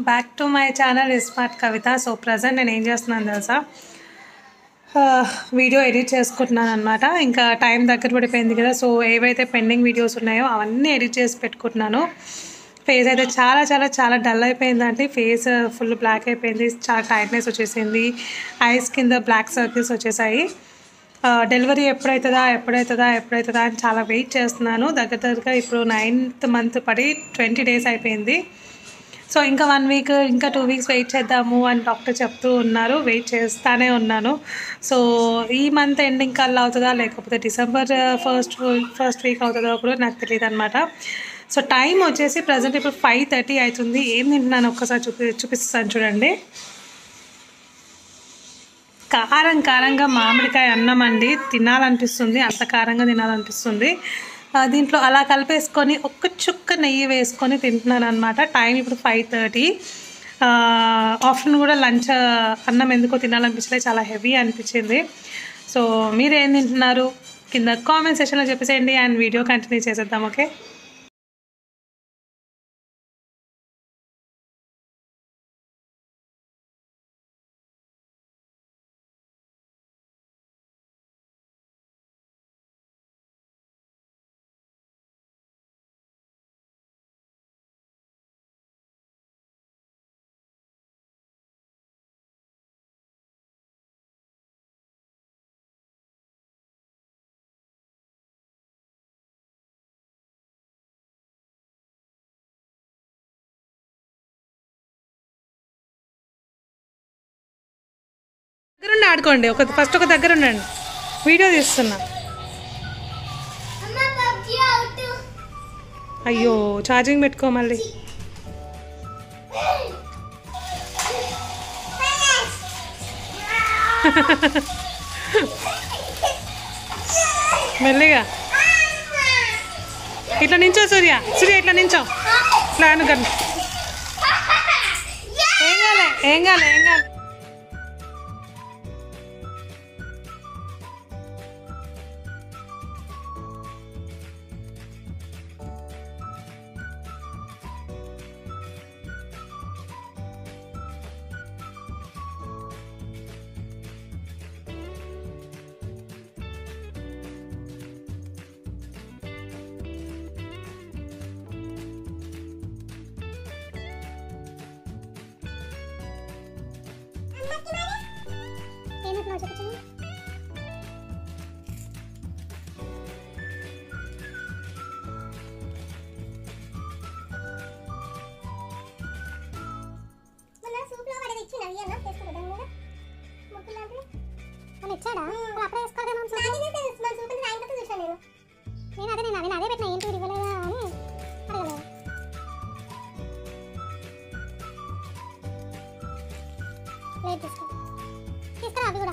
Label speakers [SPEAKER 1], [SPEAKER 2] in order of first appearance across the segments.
[SPEAKER 1] Back to my channel smart Kavitha so present నేను ఏం చేస్తున్నాను తెలుసా ఆ, వీడియో ఎడిట్ చేసుకుంటున్నాను అనమాట ఇంకా టైం దగ్గర పడిపోయింది కదా సో ఏవైతే పెండింగ్ వీడియోస్ ఉన్నాయో అవన్నీ ఎడిట్ చేసి పెట్టుకుంటున్నాను ఫేస్ అయితే చాలా చాలా చాలా డల్ అయిపోయిందండి ఫేస్ ఫుల్ బ్లాక్ అయిపోయింది చాలా టైట్నెస్ వచ్చేసింది ఐస్ కింద బ్లాక్ సర్కిల్స్ వచ్చేసాయి డెలివరీ ఎప్పుడవుతుందా ఎప్పుడవుతుందా ఎప్పుడవుతుందా అని చాలా వెయిట్ చేస్తున్నాను దగ్గర దగ్గరగా ఇప్పుడు నైన్త్ మంత్ పడి ట్వంటీ డేస్ అయిపోయింది సో ఇంకా వన్ వీక్ ఇంకా టూ వీక్స్ వెయిట్ చేద్దాము అని డాక్టర్ చెప్తూ ఉన్నారు వెయిట్ చేస్తానే ఉన్నాను సో ఈ మంత్ ఎండింగ్ కల్లా అవుతుందా లేకపోతే డిసెంబర్ ఫస్ట్ ఫస్ట్ వీక్ అవుతుందో కూడా నాకు తెలియదు అనమాట సో టైం వచ్చేసి ప్రజెంట్ ఇప్పుడు ఫైవ్ థర్టీ అవుతుంది ఏం తింటున్నాను ఒక్కసారి చూపి చూపిస్తాను చూడండి కారం కారంగా మామిడికాయ అన్నం అండి తినాలనిపిస్తుంది అంత కారంగా తినాలనిపిస్తుంది ఆ, దీంట్లో అలా కలిపేసుకొని ఒక్క చుక్క నెయ్యి వేసుకొని తింటున్నాను అనమాట టైం ఇప్పుడు ఫైవ్ థర్టీ ఆఫ్టర్నూన్ కూడా లంచ్ అన్నం ఎందుకో తినాలనిపించలేదు చాలా హెవీ అనిపించింది సో మీరు ఏం తింటున్నారు కింద కామెంట్ సెక్షన్లో చెప్పేసేయండి అండ్ వీడియో కంటిన్యూ చేసేద్దాం ఓకే దగ్గరుండి ఆడుకోండి ఒక ఫస్ట్ ఒక దగ్గర ఉండండి వీడియో తీస్తున్నా అయ్యో ఛార్జింగ్ పెట్టుకో మళ్ళీ మెల్లిగా ఇట్లా నించో సూర్య సూర్య ఇట్లా నించో ఇట్లా అనుకోండి ఏం కాలే ఏం కాలే ఏం కాలే
[SPEAKER 2] ఇచ్చాడా అప్పుడే వేసుకోవాలి నేను అదే నేను అదే అదే పెట్టిన ఏంటి ఇది ఇవ్వలేదా అని అడగలేదు లేదు తీసుకో తీసుకురా అవి కూడా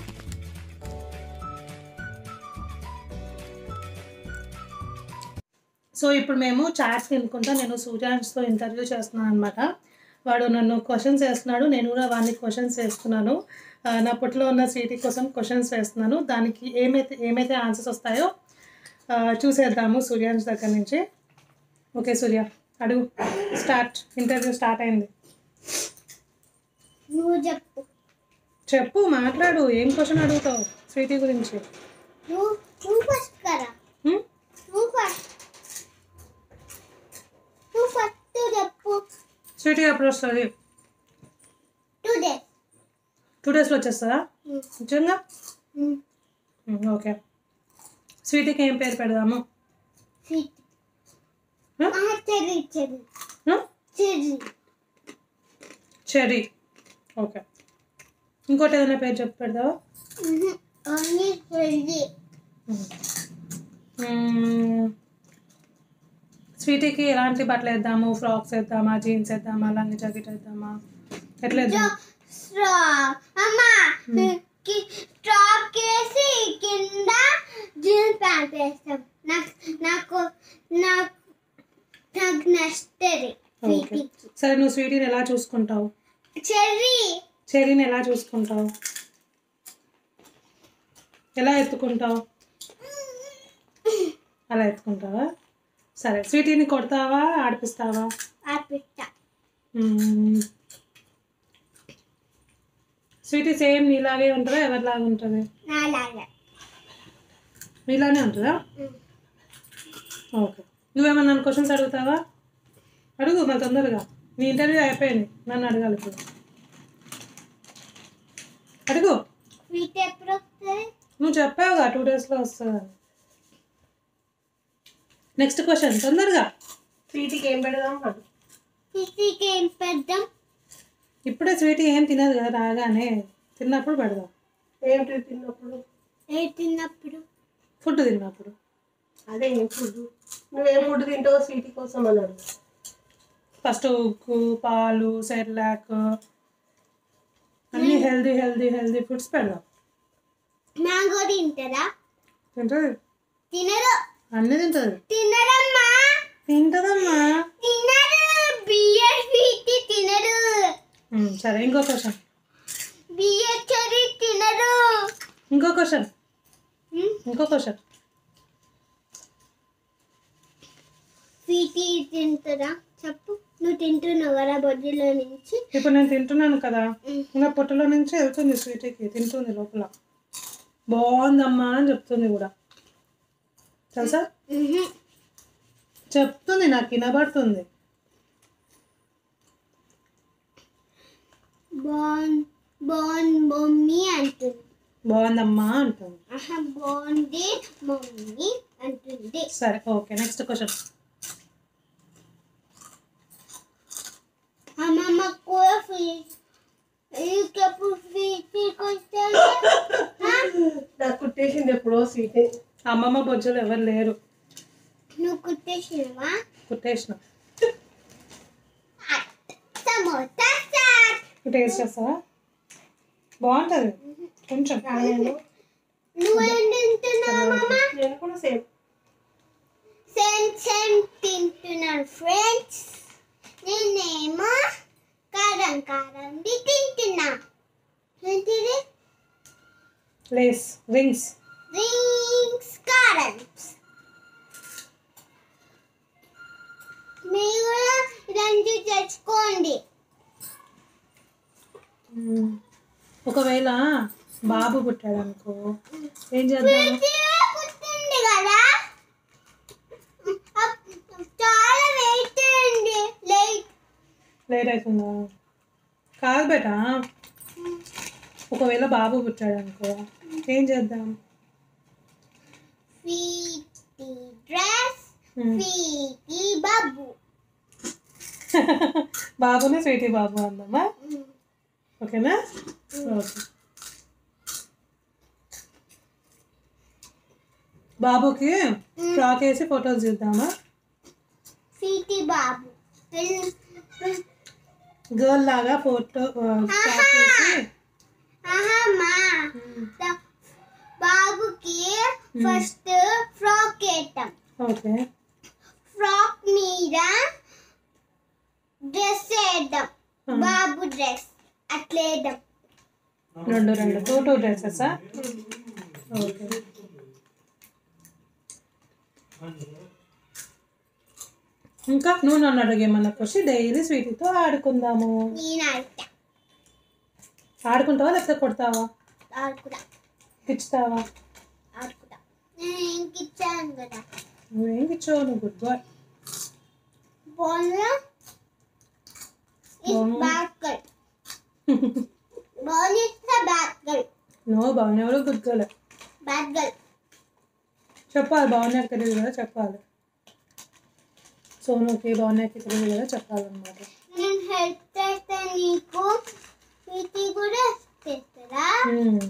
[SPEAKER 1] సో ఇప్పుడు మేము చాట్స్ తినుకుంటా నేను సూర్యాన్స్తో ఇంటర్వ్యూ చేస్తున్నాను అనమాట వాడు నన్ను క్వశ్చన్స్ వేస్తున్నాడు నేను కూడా వాడిని క్వశ్చన్స్ వేస్తున్నాను ఆ, నా పుట్లో ఉన్న స్వీటీ కోసం క్వశ్చన్స్ వేస్తున్నాను దానికి ఏమైతే ఏమైతే ఆన్సర్స్ వస్తాయో ఆ, చూసేద్దాము సూర్యాన్స్ దగ్గర నుంచి ఓకే సూర్య అడుగు స్టార్ట్ ఇంటర్వ్యూ స్టార్ట్ అయింది
[SPEAKER 2] నువ్వు చెప్పు
[SPEAKER 1] చెప్పు మాట్లాడు ఏం క్వశ్చన్ అడుగుతావు స్వీటీ గురించి
[SPEAKER 2] నువ్వు నువ్వు ఫస్ట్ కరా
[SPEAKER 1] హ్మ్?
[SPEAKER 2] నువ్వు ఫస్ట్ నువ్వు ఫస్ట్ చెప్పు
[SPEAKER 1] స్వీటీ ఎప్పుడు వస్తుంది
[SPEAKER 2] టూ డేస్
[SPEAKER 1] టూ డేస్లో వచ్చేస్తుందా నిజంగా మ్మ్, ఓకే స్వీటీకి ఏం పేరు పెడదాము
[SPEAKER 2] స్వీట్
[SPEAKER 1] Huh?
[SPEAKER 2] చెర్రీ చెర్రీ
[SPEAKER 1] హ్మ్?
[SPEAKER 2] చెర్రీ
[SPEAKER 1] చెర్రీ ఓకే ఇంకోటి ఏదైనా పేరు చెప్పి పెడతావా
[SPEAKER 2] ఓన్లీ చెర్రీ
[SPEAKER 1] మ్మ్. స్వీటీకి ఎలాంటి బట్టలు వేద్దాము ఫ్రాక్స్ వేద్దామా జీన్స్ వేద్దామా లంగ్ జాకెట్ వేద్దామా ఎట్లా వేద్దాం
[SPEAKER 2] స్ట్రా అమ్మా స్టాప్ చేసి కింద జీన్స్ ప్యాంట్ వేస్తాం నాకు నాకు నాకు నాకు నచ్చది
[SPEAKER 1] ఓకే సరే నువ్వు స్వీటీని ఎలా చూసుకుంటావు
[SPEAKER 2] చెర్రీ
[SPEAKER 1] చెర్రీని ఎలా చూసుకుంటావు ఎలా ఎత్తుకుంటావు అలా ఎత్తుకుంటావా సరే స్వీటీని కొడతావా ఆడిపిస్తావా
[SPEAKER 2] ఆ పిట్ట
[SPEAKER 1] మ్మ్. స్వీటీ సేమ్ నీలాగే ఉంటుందా ఎవరిలాగా ఉంటుంది
[SPEAKER 2] నాలాగా
[SPEAKER 1] నీలానే ఉంటుందా ఓకే నువ్వేమన్నా నన్ను క్వశ్చన్స్ అడుగుతావా అడుగు మరి తొందరగా నీ ఇంటర్వ్యూ అయిపోయింది నన్ను అడగాలి ఇప్పుడు అడుగు
[SPEAKER 2] స్వీట్ ఎప్పుడు వస్తుంది
[SPEAKER 1] నువ్వు చెప్పావుగా టూ డేస్లో వస్తుందని నెక్స్ట్ క్వశ్చన్ తొందరగా
[SPEAKER 3] స్వీట్కి ఏం పెడదాం అడు
[SPEAKER 2] స్వీట్కి ఏం పెద్దాం
[SPEAKER 1] ఇప్పుడే స్వీట్ ఏం తినదు కదా రాగానే తిన్నప్పుడు పెడదాం
[SPEAKER 3] ఏంటి తిన్నప్పుడు
[SPEAKER 2] ఏ తిన్నప్పుడు
[SPEAKER 1] ఫుడ్ తిన్నప్పుడు
[SPEAKER 3] అదే ఏం ఫుడ్ నువ్వేం ఫుడ్ తింటావు స్వీట్ కోసం అన్నాడు
[SPEAKER 1] ఫస్ట్ ఉక్కు పాలు సెర్లాక్ అన్ని హెల్దీ హెల్దీ హెల్దీ ఫుడ్స్ పెడదాం
[SPEAKER 2] మ్యాంగో తింటారా
[SPEAKER 1] తింటుంది
[SPEAKER 2] తినరు
[SPEAKER 1] అన్నీ తింటుంది
[SPEAKER 2] తినరమ్మా
[SPEAKER 1] తింటదమ్మా
[SPEAKER 2] తినరు బియర్ స్వీట్ తినరు
[SPEAKER 1] ఉమ్, సరే ఇంకో క్వశ్చన్
[SPEAKER 2] బియర్ చెరి తినరు
[SPEAKER 1] ఇంకో క్వశ్చన్
[SPEAKER 2] హ్మ్?
[SPEAKER 1] ఇంకో క్వశ్చన్
[SPEAKER 2] స్వీట్ తింటారా చెప్పు నువ్వు తింటున్నావు కదా బొడ్డులో నుంచి
[SPEAKER 1] ఇప్పుడు నేను తింటున్నాను కదా
[SPEAKER 2] ఉమ్.
[SPEAKER 1] ఇంకా పొట్టలో నుంచి వెళ్తుంది స్వీట్కి తింటుంది లోపల బాగుందమ్మా అని చెప్తుంది కూడా తెలుసా
[SPEAKER 2] మ్హూ.
[SPEAKER 1] చెప్తుంది నాకు వినబడుతుంది
[SPEAKER 2] బాన్ బాన్ మమ్మీ అంటుంది
[SPEAKER 1] బాగుందమ్మా అంటుంది
[SPEAKER 2] ఆహా బాగుంది మమ్మీ అంటుంది
[SPEAKER 1] సరే ఓకే నెక్స్ట్ క్వశ్చన్
[SPEAKER 2] అమ్మమ్మ కూడా ఫీజ్ ఇంకెప్పుడు ఫీజ్ వస్తాడు
[SPEAKER 3] నాకు కుట్టేసింది ఎప్పుడో స్వీట్
[SPEAKER 1] అమ్మమ్మ బొజ్జలు ఎవరు లేరు
[SPEAKER 2] నువ్వు కుట్టేసినవా
[SPEAKER 1] కుట్టేసిన
[SPEAKER 2] సమోసా చాట్
[SPEAKER 1] టేస్ట్ చేస్తావా బాగుంటుంది కొంచెం
[SPEAKER 3] నేను
[SPEAKER 2] నువ్వేం తింటున్నావు అమ్మమ్మ
[SPEAKER 3] నేను కూడా సేమ్
[SPEAKER 2] సేమ్ సేమ్ తింటున్నాను ఫ్రెండ్స్ నేనేమో కారం కారంది తింటున్నా ఏంటిది
[SPEAKER 1] లేస్ రింగ్స్
[SPEAKER 2] రింగ్స్ కారమ్స్ మీరు కూడా రెండు తెచ్చుకోండి
[SPEAKER 1] ఒకవేళ బాబు పుట్టాడు అనుకో ఏం చేద్దాం
[SPEAKER 2] మంచిగా పుట్టింది కదా అప్- చాలా వెయిట్ అండి లైట్
[SPEAKER 1] లేట్ అవుతుందా కాదు బేట ఒకవేళ బాబు పుట్టాడు అనుకో ఏం చేద్దాం
[SPEAKER 2] ఫీటీ డ్రెస్
[SPEAKER 1] ఉమ్.
[SPEAKER 2] ఫీటీ బాబు
[SPEAKER 1] బాబునే స్వీటీ బాబు అందమ్మా ఓకేనా ఓకే బాబుకి ఫ్రాక్ వేసి ఫొటోస్ తీద్దామా
[SPEAKER 2] ఫీటీ బాబు
[SPEAKER 1] గర్ల్ లాగా ఫోటో ఫ్రాక్ వేసి
[SPEAKER 2] ఆహా మా ద- బాబుకి ఫస్ట్ ఫ్రాక్ వేద్దాం
[SPEAKER 1] ఓకే
[SPEAKER 2] ఫ్రాక్ మీద డ్రెస్ వేద్దాం బాబు డ్రెస్ అట్లా వేద్దాం
[SPEAKER 1] రెండు రెండు టూ టూ డ్రెస్సెసా ఓకే ఇంకా నువ్వు నన్ను అడిగేమన్నా వచ్చి డైలీ స్వీట్తో ఆడుకుందాము
[SPEAKER 2] నేను ఆడతా
[SPEAKER 1] ఆడుకుంటావా లేకపోతే కొడతావా
[SPEAKER 2] ఆడుకుడా
[SPEAKER 1] గిచ్చుతావా
[SPEAKER 2] ఆడుకుడా నేను ఇంక ఇచ్చాను కదా
[SPEAKER 1] నువ్వేం గిచ్చావు నువ్వు good boy
[SPEAKER 2] ball is
[SPEAKER 1] Ball.
[SPEAKER 2] Bat girl ball is the bat girl
[SPEAKER 1] నువ్వు బాగున్నావు గుడ్ గర్ల్
[SPEAKER 2] బ్యాట్ గర్ల్
[SPEAKER 1] చెప్పాలి బాగున్నాక తెలియదు కదా చెప్పాలి సోనుకి బాగున్నాక తెలియదు కదా చెప్పాలన్నమాట
[SPEAKER 2] నేను హెల్ప్ చేస్తాను నీకు ఇది కూడా చేస్తారా
[SPEAKER 1] మ్మ్.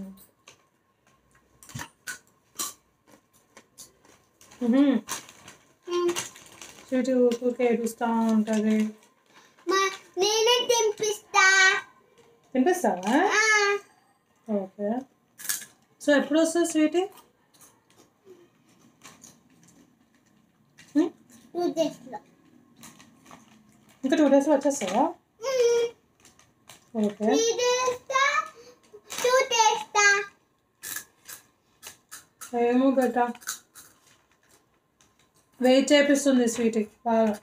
[SPEAKER 1] మ్మ్. స్వీట్ ఊరికే ఏడుస్తూ ఉంటుంది
[SPEAKER 2] మా నేనే తినిపిస్తా
[SPEAKER 1] తినిపిస్తావా
[SPEAKER 2] ఆ,
[SPEAKER 1] ఓకే సో ఎప్పుడు వస్తుంది స్వీట్
[SPEAKER 2] టూ డేస్లో
[SPEAKER 1] ఇంకా టూ డేస్లో వచ్చేస్తావా ఓకే
[SPEAKER 2] త్రీ డేస్తా టూ డేస్తా
[SPEAKER 1] ఏమో గట్ట వెయిట్ చేపిస్తుంది స్వీట్ బాగా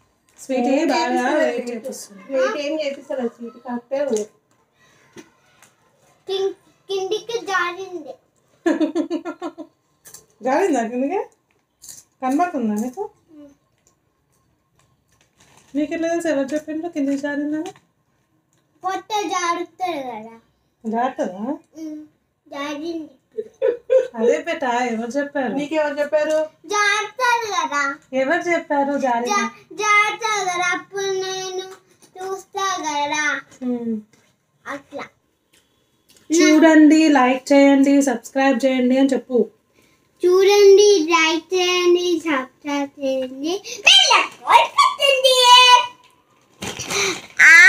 [SPEAKER 1] స్వీట్ బాగా వెయిట్ చేపిస్తుంది
[SPEAKER 3] వెయిట్ ఏం చేపిస్తారు స్వీట్ కరెక్టే ఉంది
[SPEAKER 2] కిం- కిందికి జారింది
[SPEAKER 1] జారిందా కిందకి కనబడుతుందా నీకు నీకు ఎట్లా తెలుసు ఎవరు చెప్పిండ్రు కిందకి జారిందని
[SPEAKER 2] పొట్ట జారుతుంది కదా
[SPEAKER 1] జారుతుందా
[SPEAKER 2] ఉమ్, జారింది
[SPEAKER 1] అదే బేట ఎవరు చెప్పారు
[SPEAKER 3] నీకెవరు చెప్పారు
[SPEAKER 2] జారుతుంది కదా
[SPEAKER 1] ఎవరు చెప్పారు జారి
[SPEAKER 2] జా- జారుతుంది కదా అప్పుడు నేను చూస్తా కదా అట్లా
[SPEAKER 1] చూడండి లైక్ చేయండి సబ్స్క్రైబ్ చేయండి అని చెప్పు
[SPEAKER 2] చూడండి లైక్ చేయండి సబ్స్క్రైబ్ చేయండి బెల్ ఐకాన్ కొట్టండి. ఆ